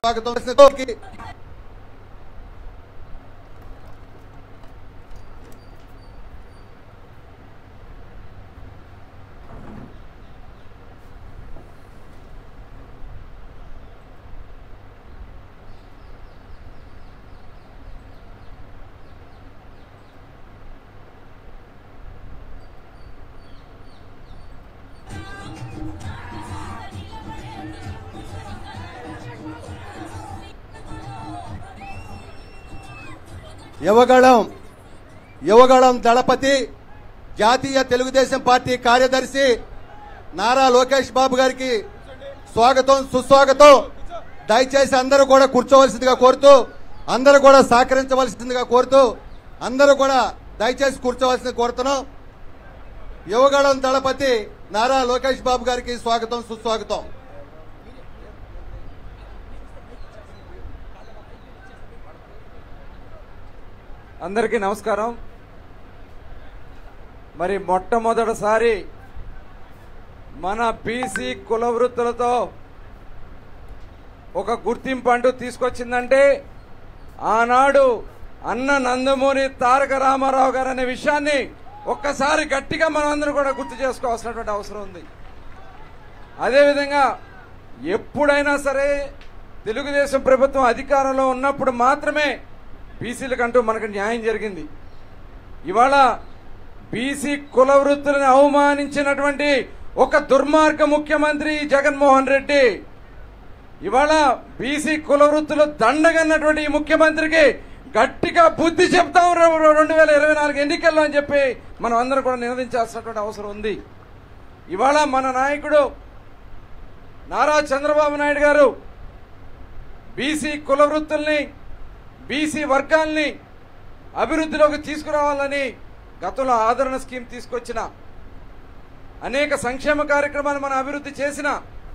స్వాగతం చేసినందుకు యువగళం యువగళం దళపతి జాతీయ తెలుగుదేశం పార్టీ కార్యదర్శి నారా లోకేష్ బాబు గారికి స్వాగతం సుస్వాగతం దయచేసి అందరూ కూడా కూర్చోవలసిందిగా కోరుతూ అందరూ కూడా సహకరించవలసిందిగా కోరుతూ అందరూ కూడా దయచేసి కూర్చోవలసింది కోరుతున్నాం యువగళం దళపతి నారా లోకేష్ బాబు గారికి స్వాగతం సుస్వాగతం అందరికీ నమస్కారం మరి మొట్టమొదటిసారి మన బీసీ కుల వృత్తులతో ఒక గుర్తింపు అంటూ తీసుకొచ్చిందంటే ఆనాడు అన్న నందమూరి తారక రామారావు గారు అనే విషయాన్ని ఒక్కసారి గట్టిగా మనం అందరం కూడా గుర్తు చేసుకోవాల్సినటువంటి అవసరం ఉంది అదేవిధంగా ఎప్పుడైనా సరే తెలుగుదేశం ప్రభుత్వం అధికారంలో ఉన్నప్పుడు మాత్రమే బీసీలకంటూ మనకు న్యాయం జరిగింది ఇవాళ బీసీ కుల వృత్తులను అవమానించినటువంటి ఒక దుర్మార్గ ముఖ్యమంత్రి జగన్మోహన్ రెడ్డి ఇవాళ బీసీ కుల వృత్తులు దండగన్నటువంటి ఈ ముఖ్యమంత్రికి గట్టిగా బుద్ధి చెప్తాం రె- రెండు వేల ఇరవై నాలుగు ఎన్నికల్లో అని చెప్పి మనం అందరం కూడా నినదించాల్సినటువంటి అవసరం ఉంది ఇవాళ మన నాయకుడు నారా చంద్రబాబు నాయుడు గారు బీసీ కుల వృత్తుల్ని బీసీ వర్గాల్ని అభివృద్ధిలోకి తీసుకురావాలని గతంలో ఆదరణ స్కీమ్ తీసుకొచ్చిన అనేక సంక్షేమ కార్యక్రమాలు మనం అభివృద్ధి చేసిన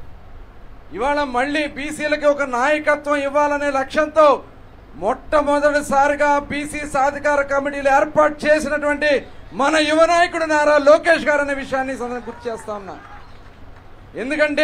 ఇవాళ మళ్ళీ బీసీలకి ఒక నాయకత్వం ఇవ్వాలనే లక్ష్యంతో మొట్టమొదటిసారిగా బీసీ సాధికార కమిటీలు ఏర్పాటు చేసినటువంటి మన యువ నాయకుడు నారా లోకేష్ గారు అనే విషయాన్ని ఈ సందర్భంగా గుర్తు చేస్తా ఉన్నా ఎందుకంటే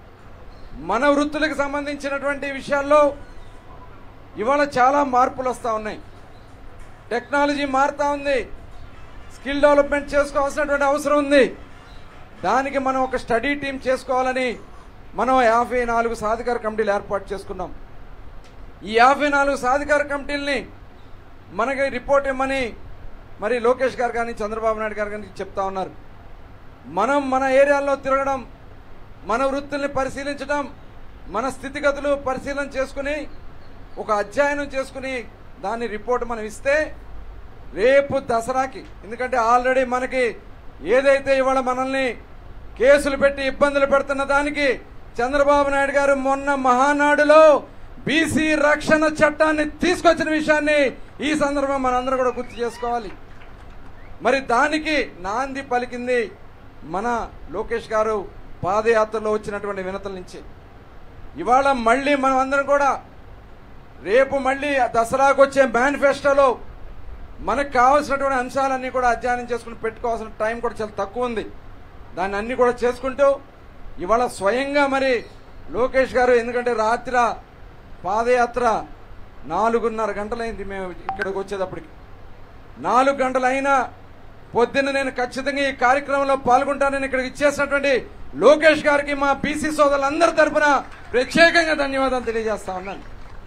మన వృత్తులకు సంబంధించినటువంటి విషయాల్లో ఇవాళ చాలా మార్పులు వస్తూ ఉన్నాయి టెక్నాలజీ మారుతా ఉంది స్కిల్ డెవలప్మెంట్ చేసుకోవాల్సినటువంటి అవసరం ఉంది దానికి మనం ఒక స్టడీ టీం చేసుకోవాలని మనం యాభై నాలుగు సాధికార కమిటీలు ఏర్పాటు చేసుకున్నాం ఈ యాభై నాలుగు సాధికార కమిటీలని మనకి రిపోర్ట్ ఇమ్మని మరి లోకేష్ గారు కానీ చంద్రబాబు నాయుడు గారు కానీ చెప్తా ఉన్నారు మనం మన ఏరియాల్లో తిరగడం మన వృత్తుల్ని పరిశీలించడం మన స్థితిగతులు పరిశీలన చేసుకుని ఒక అధ్యయనం చేసుకుని దాని రిపోర్ట్ మనం ఇస్తే రేపు దసరాకి ఎందుకంటే ఆల్రెడీ మనకి ఏదైతే ఇవాళ మనల్ని కేసులు పెట్టి ఇబ్బందులు పెడుతున్న దానికి చంద్రబాబు నాయుడు గారు మొన్న మహానాడులో బీసీ రక్షణ చట్టాన్ని తీసుకొచ్చిన విషయాన్ని ఈ సందర్భం మనందరం కూడా గుర్తు చేసుకోవాలి మరి దానికి నాంది పలికింది మన లోకేష్ గారు పాదయాత్రలో వచ్చినటువంటి వినతుల నుంచి ఇవాళ మళ్ళీ మనం అందరం కూడా రేపు మళ్ళీ ఆ దసరాకు వచ్చే మేనిఫెస్టోలో మనకు కావాల్సినటువంటి అంశాలన్నీ కూడా అధ్యయనం చేసుకుని పెట్టుకోవాల్సిన టైం కూడా చాలా తక్కువ ఉంది దాన్ని అన్ని కూడా చేసుకుంటూ ఇవాళ స్వయంగా మరి లోకేష్ గారు ఎందుకంటే రాత్రి పాదయాత్ర నాలుగున్నర గంటలైంది మేము ఇక్కడికి వచ్చేటప్పటికి నాలుగు గంటలైనా పొద్దున్న నేను ఖచ్చితంగా ఈ కార్యక్రమంలో పాల్గొంటానని ఇక్కడికి ఇచ్చేసినటువంటి లోకేష్ గారికి మా బీసీ సోదరులందరి తరపున ప్రత్యేకంగా ధన్యవాదాలు తెలియజేస్తా ఉన్నాను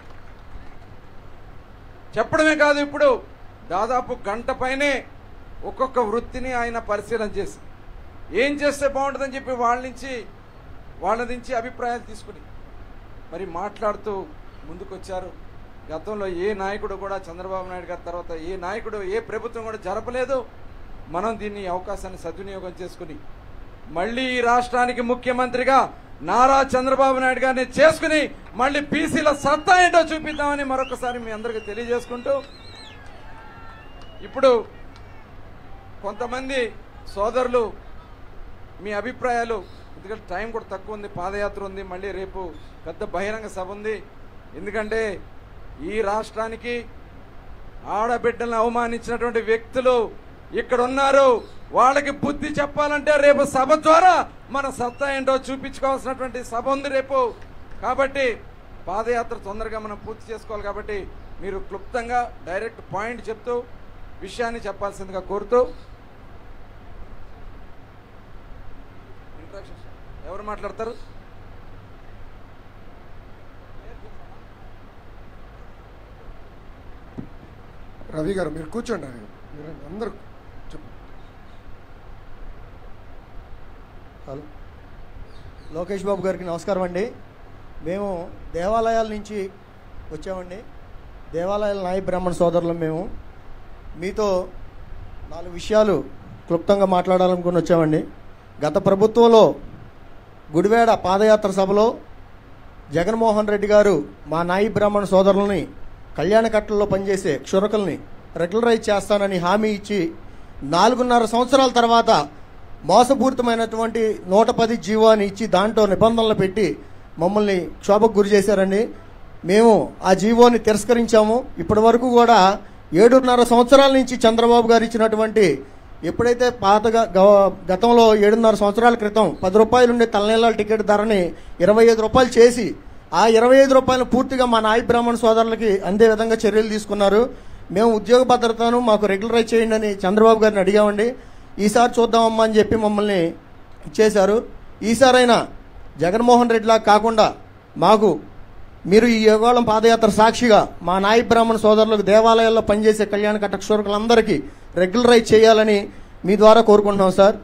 చెప్పడమే కాదు ఇప్పుడు దాదాపు గంట పైనే ఒక్కొక్క వృత్తిని ఆయన పరిశీలన చేసి ఏం చేస్తే బాగుంటుందని చెప్పి వాళ్ళ నుంచి వాళ్ళ నుంచి అభిప్రాయాలు తీసుకుని మరి మాట్లాడుతూ ముందుకొచ్చారు గతంలో ఏ నాయకుడు కూడా చంద్రబాబు నాయుడు గారి తర్వాత ఏ నాయకుడు ఏ ప్రభుత్వం కూడా జరపలేదు మనం దీన్ని ఈ అవకాశాన్ని సద్వినియోగం చేసుకుని మళ్ళీ ఈ రాష్ట్రానికి ముఖ్యమంత్రిగా నారా చంద్రబాబు నాయుడు గారిని చేసుకుని మళ్ళీ బీసీల సత్తా ఏంటో చూపిద్దామని మరొకసారి మీ అందరికీ తెలియజేసుకుంటూ ఇప్పుడు కొంతమంది సోదరులు మీ అభిప్రాయాలు ఎందుకంటే టైం కూడా తక్కువ ఉంది పాదయాత్ర ఉంది మళ్ళీ రేపు పెద్ద బహిరంగ సభ ఉంది ఎందుకంటే ఈ రాష్ట్రానికి ఆడబిడ్డలను అవమానించినటువంటి వ్యక్తులు ఇక్కడ ఉన్నారు వాళ్ళకి బుద్ధి చెప్పాలంటే రేపు సభ ద్వారా మన సత్తా ఏంటో చూపించుకోవాల్సినటువంటి సభ ఉంది రేపు కాబట్టి పాదయాత్ర తొందరగా మనం పూర్తి చేసుకోవాలి కాబట్టి మీరు క్లుప్తంగా డైరెక్ట్ పాయింట్ చెప్తూ విషయాన్ని చెప్పాల్సిందిగా కోరుతూ Introductions. ఎవరు మాట్లాడతారు రవి గారు మీరు కూర్చోండి రవి గారు. మీరు అందరూ చెప్పు హలో లోకేష్ బాబు గారికి నమస్కారం అండి మేము దేవాలయాల నుంచి వచ్చామండి దేవాలయాల నాయ బ్రాహ్మణ సోదరులం మేము మీతో నాలుగు విషయాలు క్లుప్తంగా మాట్లాడాలనుకుని వచ్చామండి గత ప్రభుత్వంలో గుడివేడ పాదయాత్ర సభలో జగన్మోహన్ రెడ్డి గారు మా నాయి బ్రాహ్మణ సోదరులని కళ్యాణకట్టలో పనిచేసే క్షురకుల్ని రెగ్యులరైజ్ చేస్తానని హామీ ఇచ్చి నాలుగున్నర సంవత్సరాల తర్వాత మోసపూరితమైనటువంటి నూట పది జీవాన్ని ఇచ్చి దాంట్లో నిబంధనలు పెట్టి మమ్మల్ని క్షోభకు గురి చేశారండి మేము ఆ జీవోని తిరస్కరించాము ఇప్పటి వరకు కూడా ఏడున్నర సంవత్సరాల నుంచి చంద్రబాబు గారు ఇచ్చినటువంటి ఎప్పుడైతే పాతగా గవ- గతంలో ఏడున్నర సంవత్సరాల క్రితం పది రూపాయలు ఉండే తలనీళ్ళ టికెట్ ధరని ఇరవై ఐదు రూపాయలు చేసి ఆ ఇరవై ఐదు రూపాయలు పూర్తిగా మా నాయ బ్రాహ్మణ సోదరులకి అందే విధంగా చర్యలు తీసుకున్నారు మేము ఉద్యోగ భద్రతను మాకు రెగ్యులరైజ్ చేయండి అని చంద్రబాబు గారిని అడిగామండి ఈసారి చూద్దామమ్మా అని చెప్పి మమ్మల్ని ఇచ్చేశారు ఈసారైనా జగన్మోహన్ రెడ్డిలా కాకుండా మాకు మీరు ఈ యోగాళం పాదయాత్ర సాక్షిగా మా నాయ బ్రాహ్మణ సోదరులకు దేవాలయాల్లో పనిచేసే కళ్యాణ కటక్షోరకులందరికీ రెగ్యులరైజ్ చేయాలని మీ ద్వారా కోరుకుంటున్నాం సార్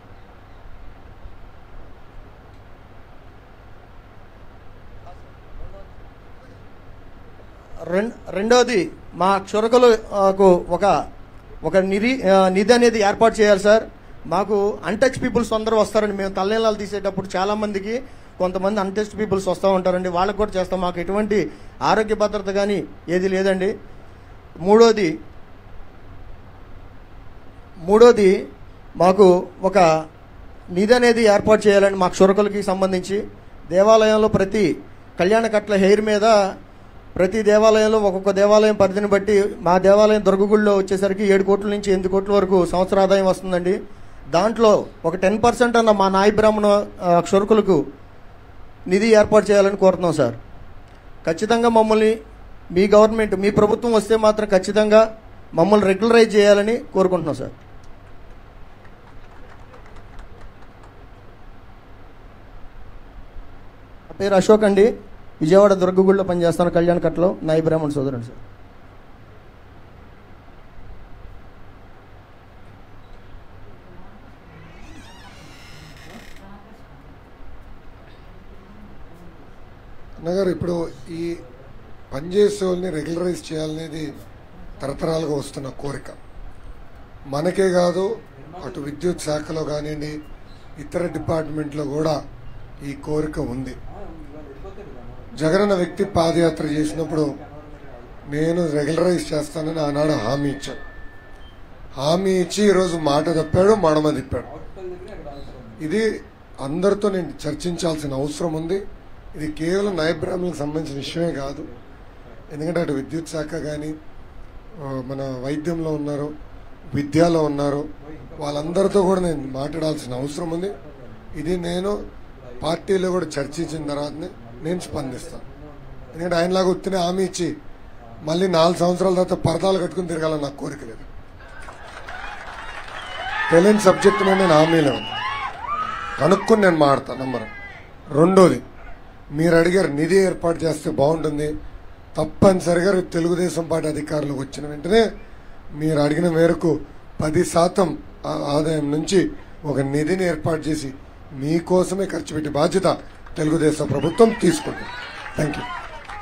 రెం- రెండోది మా క్షురకులకు ఒక ఒక నిధి ఆ, నిధి అనేది ఏర్పాటు చేయాలి సార్ మాకు అన్టచ్ పీపుల్స్ అందరూ వస్తారండి మేము తల్లనీలాలు తీసేటప్పుడు చాలా మందికి కొంతమంది అన్టచ్ పీపుల్స్ వస్తూ ఉంటారండి వాళ్ళకి కూడా చేస్తాం మాకు ఎటువంటి ఆరోగ్య భద్రత కానీ ఏది లేదండి మూడోది మూడోది మాకు ఒక నిధి అనేది ఏర్పాటు చేయాలండి మా క్షురకులకి సంబంధించి దేవాలయంలో ప్రతి కళ్యాణ కట్ల హెయిర్ మీద ప్రతి దేవాలయంలో ఒక్కొక్క దేవాలయం పరిధిని బట్టి మా దేవాలయం దుర్గగుడిలో వచ్చేసరికి ఏడు కోట్ల నుంచి ఎనిమిది కోట్ల వరకు సంవత్సర ఆదాయం వస్తుందండి దాంట్లో ఒక టెన్ పర్సెంట్ అన్న మా నాయ బ్రాహ్మణ ఆ, క్షురకులకు నిధి ఏర్పాటు చేయాలని కోరుతున్నాం సార్ ఖచ్చితంగా మమ్మల్ని మీ గవర్నమెంట్ మీ ప్రభుత్వం వస్తే మాత్రం ఖచ్చితంగా మమ్మల్ని రెగ్యులరైజ్ చేయాలని కోరుకుంటున్నాం సార్ నా పేరు అశోక్ అండి విజయవాడ దుర్గగుడిలో పనిచేస్తాను కళ్యాణ్ కట్లో నాయి బ్రాహ్మణ సోదరుడు సార్ అన్నగారు ఇప్పుడు ఈ పనిచేసే వాళ్ళని రెగ్యులరైజ్ చేయాలనేది తరతరాలుగా వస్తున్న కోరిక మనకే కాదు అటు విద్యుత్ శాఖలో కానివ్వండి ఇతర డిపార్ట్మెంట్లో కూడా ఈ కోరిక ఉంది జగనన్న వ్యక్తి పాదయాత్ర చేసినప్పుడు నేను రెగ్యులరైజ్ చేస్తానని ఆనాడు హామీ ఇచ్చాను హామీ ఇచ్చి ఈరోజు మాట తప్పాడు మడమ తిప్పాడు ఇది అందరితో నేను చర్చించాల్సిన అవసరం ఉంది ఇది కేవలం నయబ్రాహ్మణులకు సంబంధించిన విషయమే కాదు ఎందుకంటే అటు విద్యుత్ శాఖ కానీ మన వైద్యంలో ఉన్నారు విద్యలో ఉన్నారు వాళ్ళందరితో కూడా నేను మాట్లాడాల్సిన అవసరం ఉంది ఇది నేను పార్టీలో కూడా చర్చించిన తర్వాతనే నేను స్పందిస్తాను ఎందుకంటే ఆయనలాగా ఉత్తినే హామీ ఇచ్చి మళ్ళీ నాలుగు సంవత్సరాల తర్వాత పరదాలు కట్టుకుని తిరగాలని నాకు కోరిక లేదు తెలియని సబ్జెక్ట్ మీద నేను హామీలో ఉన్నా కనుక్కొని నేను మాడతా నంబర్ రెండోది మీరు అడిగారు నిధి ఏర్పాటు చేస్తే బాగుంటుంది తప్పనిసరిగా రేపు తెలుగుదేశం పార్టీ అధికారులకు వచ్చిన వెంటనే మీరు అడిగిన మేరకు పది శాతం ఆ- ఆదాయం నుంచి ఒక నిధిని ఏర్పాటు చేసి మీకోసమే ఖర్చు పెట్టే బాధ్యత తెలుగుదేశం ప్రభుత్వం తీసుకుంటుంది థ్యాంక్ యూ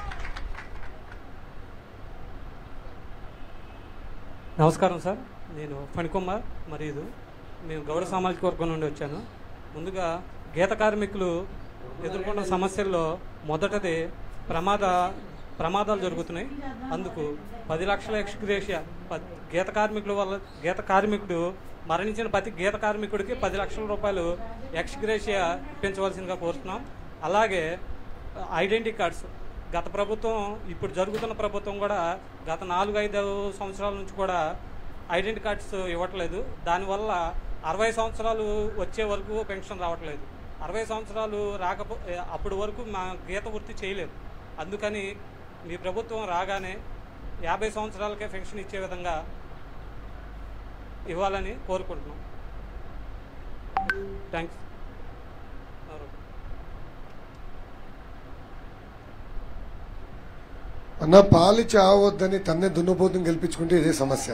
నమస్కారం సార్ నేను ఫణికుమార్ మరియు మేము గౌడ సామాజిక వర్గం నుండి వచ్చాను ముందుగా గీత కార్మికులు ఎదుర్కొన్న సమస్యల్లో మొదటిది ప్రమాద ప్రమాదాలు జరుగుతున్నాయి అందుకు పది లక్షల ఎక్స్గ్రేషియా ప- గీత కార్మికుల వల్ల గీత కార్మికుడు మరణించిన ప్రతి గీత కార్మికుడికి పది లక్షల రూపాయలు ఎక్స్గ్రేషియా ఇప్పించవలసిందిగా కోరుతున్నాం అలాగే ఐడెంటిటీ కార్డ్స్ గత ప్రభుత్వం ఇప్పుడు జరుగుతున్న ప్రభుత్వం కూడా గత నాలుగు ఐదు సంవత్సరాల నుంచి కూడా ఐడెంటిటీ కార్డ్స్ ఇవ్వట్లేదు దానివల్ల అరవై సంవత్సరాలు వచ్చే వరకు పెన్షన్ రావట్లేదు అరవై సంవత్సరాలు రాకపో అప్పటి వరకు మా గీత వృత్తి చేయలేదు అందుకని మీ ప్రభుత్వం రాగానే యాభై సంవత్సరాలకే పెన్షన్ ఇచ్చే విధంగా ఇవ్వాలని కోరుకుంటున్నాం థ్యాంక్స్ అన్న పాలి చావద్దని తన్నే దున్నపోతుని గెలిపించుకుంటే ఇదే సమస్య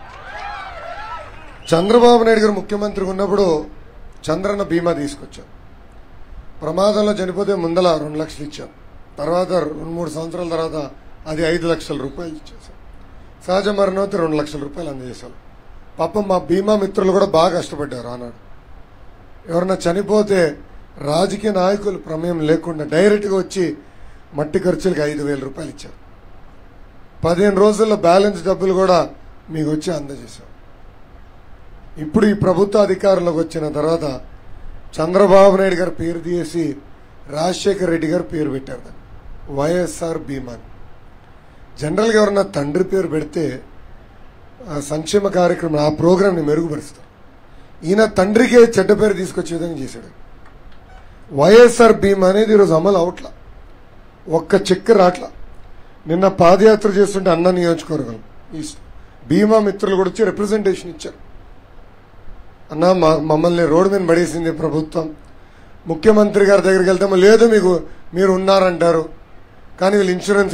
చంద్రబాబు నాయుడు గారు ముఖ్యమంత్రి ఉన్నప్పుడు చంద్రన్న బీమా తీసుకొచ్చాం ప్రమాదంలో చనిపోతే ముందల రెండు లక్షలు ఇచ్చాం తర్వాత రెండు మూడు సంవత్సరాల తర్వాత అది ఐదు లక్షల రూపాయలు ఇచ్చేసాం సహజ మరణమైతే రెండు లక్షల రూపాయలు అందజేశాం పాపం మా బీమా మిత్రులు కూడా బాగా కష్టపడ్డారు ఆనాడు ఎవరన్నా చనిపోతే రాజకీయ నాయకులు ప్రమేయం లేకుండా డైరెక్ట్గా వచ్చి మట్టి ఖర్చులకి ఐదు వేల రూపాయలు ఇచ్చారు పదిహేను రోజుల్లో బ్యాలెన్స్ డబ్బులు కూడా మీకు వచ్చి అందజేశాం ఇప్పుడు ఈ ప్రభుత్వ అధికారంలోకి వచ్చిన తర్వాత చంద్రబాబు నాయుడు గారి పేరు తీసి రాజశేఖర్ రెడ్డి గారు పేరు పెట్టారు దాన్ని వైఎస్ఆర్ బీమా జనరల్గా ఎవరన్నా తండ్రి పేరు పెడితే ఆ సంక్షేమ కార్యక్రమం ఆ ప్రోగ్రామ్ని మెరుగుపరుస్తారు ఈయన తండ్రికే చెడ్డ పేరు తీసుకొచ్చే విధంగా చేశాడు వైఎస్ఆర్ బీమా అనేది ఈరోజు అమలు అవట్లా ఒక్క చెక్ రాట్లా నిన్న పాదయాత్ర చేస్తుంటే అన్న నియోజకవర్గం ఈ బీమా మిత్రులు కూడా వచ్చి రిప్రజెంటేషన్ ఇచ్చారు అన్న మా- మమ్మల్ని రోడ్డు మీద పడేసింది ప్రభుత్వం ముఖ్యమంత్రి గారి దగ్గరికి వెళ్తే లేదు మీకు మీరు ఉన్నారంటారు కానీ వీళ్ళు ఇన్సూరెన్స్